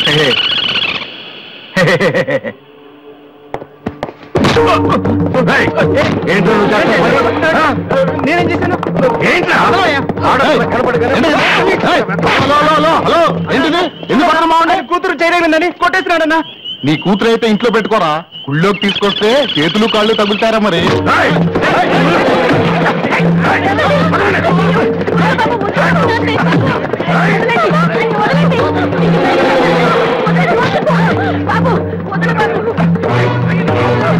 ఏంటో నువ్వు చేస్తావు? ఆ? నేనేం చేశాను ఏంట్రా? అదోయ్యా. ఆడపిల్ల కనపడగానే- హలో, హలో, హలో, హలో. ఏంటిది? ఎందుకు పక్కన మావండి? కూతురు చేయలేదండి కొట్టేసినాడన్నా నీ కూతురు అయితే ఇంట్లో పెట్టుకోరా గుళ్ళోకి తీసుకొస్తే చేతులు కాళ్ళు తగులుతారా మరి ఏయ్! బాబు వదలు బాబు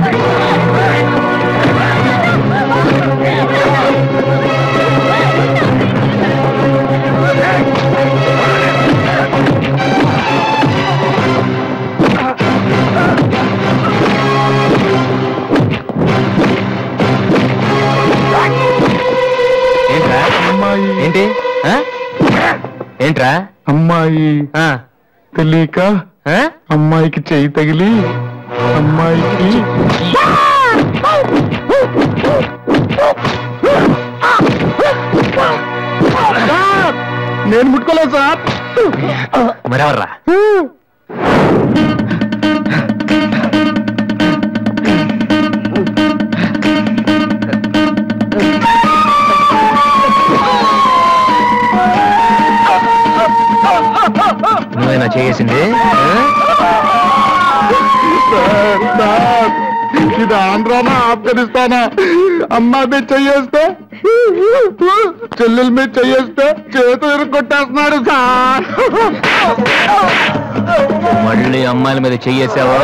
ఏంట్రా అమ్మాయి ఏంటి ఆ? ఏంట్రా అమ్మాయి ఆ? తెలియక ఆ? అమ్మాయికి చెయ్యి తగిలి అమ్మాయికి సార్, నేను ముట్టుకోలేదు సార్ మరెవర్రా నువ్వేనా చేసింది సార్, సార్, ఇది ఆంధ్రానా ఆఫ్ఘనిస్తానా అమ్మాయి మీద చెయ్యేస్తే చెల్లెల మీద చెయ్యేస్తే చేతులు ఇరుక్కొట్టేస్తున్నాడు సార్ మళ్ళీ అమ్మాయిల మీద చెయ్యేసావా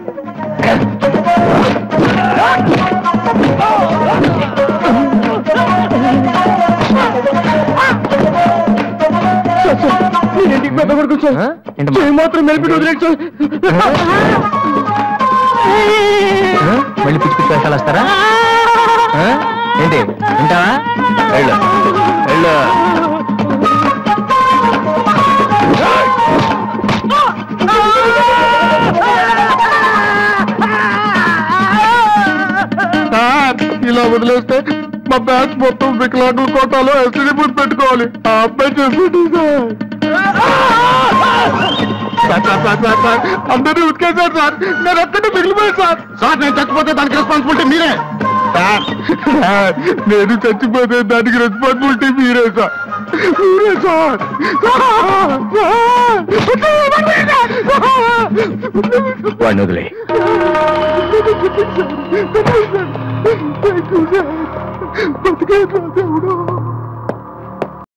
నేనేంటికి పెద్ద కొడుకు సార్. ఆ? ఏంటమ్మా? చేయి మాత్రం మెలిపి వదిలేడు సార్. ఆ? మళ్ళీ పిచ్చి పిచ్చి వేషాలు వస్తారా ఆ? ఏంటి వింటావా వెళ్ళు వెళ్ళు సార్ ఇలా వదిలేస్తే మా బ్యాచ్ మొత్తం వికలాంగుల కోటాలో ఎస్టీడీ బూత్ పెట్టుకోవాలి ఆ అబ్బాయి చేసింది sir sir sir sir sir అందరినీ ఉతికేశారు సార్ నేను ఒక్కటే మిగిలిపోయాను సార్ సార్ నేను చచ్చిపోతే దానికి రెస్పాన్సిబిలిటీ మీరే సార్ సార్ నేను చచ్చిపోతే దానికి రెస్పాన్సిబిలిటీ మీరే సార్ మీరే సార్ వాడిని వదిలే బతికే దేవుడు